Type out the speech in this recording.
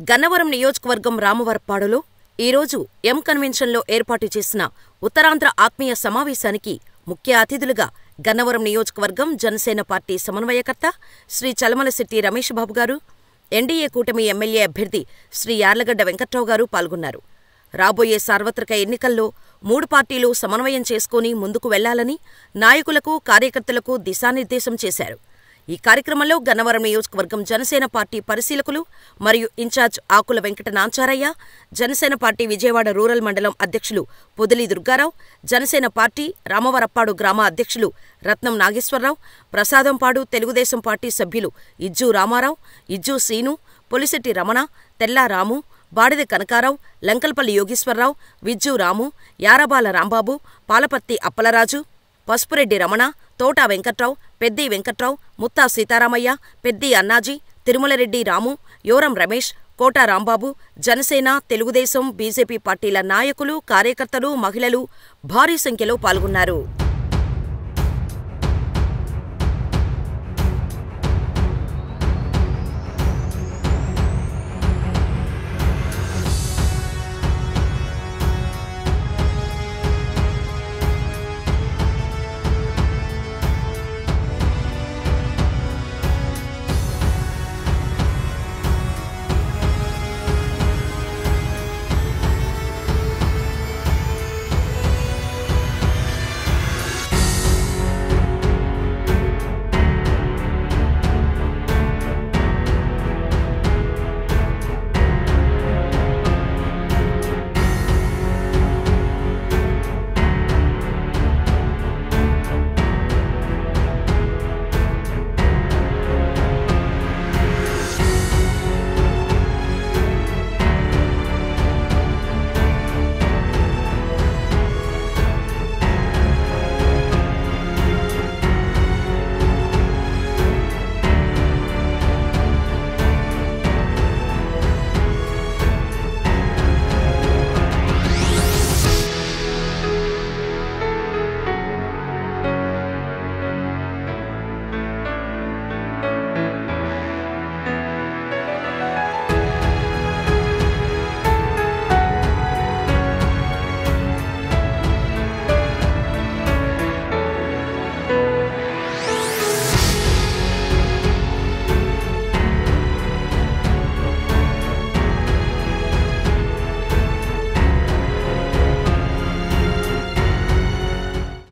గన్నవరం నియోజకవర్గం రామవరప్పాడులో ఈరోజు ఎం కన్వెన్షన్లో ఏర్పాటు చేసిన ఉత్తరాంధ్ర ఆత్మీయ సమావేశానికి ముఖ్య అతిథులుగా గన్నవరం నియోజకవర్గం జనసేన పార్టీ సమన్వయకర్త శ్రీ చలమలశెట్టి రమేష్ బాబు గారు, ఎన్డీఏ కూటమి ఎమ్మెల్యే అభ్యర్థి శ్రీ యార్లగడ్డ వెంకట్రావు గారు పాల్గొన్నారు. రాబోయే సార్వత్రిక ఎన్నికల్లో మూడు పార్టీలు సమన్వయం చేసుకుని ముందుకు వెళ్లాలని నాయకులకు, కార్యకర్తలకు దిశానిర్దేశం చేశారు. ఈ కార్యక్రమంలో గన్నవరం నియోజకవర్గం జనసేన పార్టీ పరిశీలకులు మరియు incharge Akula Venkata Nancharaiah, Janasena party Vijayawada rural మండలం అధ్యక్షులు పొదిలి దుర్గారావు, జనసేన పార్టీ రామవరప్పాడు గ్రామ అధ్యక్షులు రత్నం నాగేశ్వరరావు, ప్రసాదంపాడు తెలుగుదేశం పార్టీ సభ్యులు ఇజ్జు రామారావు, ఇజ్జు శ్రీను, పొలిశెట్టి రమణ, తెల్లా రాము, బాడిద కనకారావు, లంకల్పల్లి యోగేశ్వరరావు, విజ్జు రాము, యారబాల రాంబాబు, పాలపర్తి అప్పలరాజు, పసుపురెడ్డి రమణ, తోటా వెంకట్రావు, పెద్ది వెంకట్రావు, ముత్తా సీతారామయ్య, పెద్ది అన్నాజీ, తిరుమలరెడ్డి రాము, యోరం రమేష్, కోటా రాంబాబు, జనసేన, తెలుగుదేశం, బీజేపీ పార్టీల నాయకులు, కార్యకర్తలు, మహిళలు భారీ సంఖ్యలో పాల్గొన్నారు.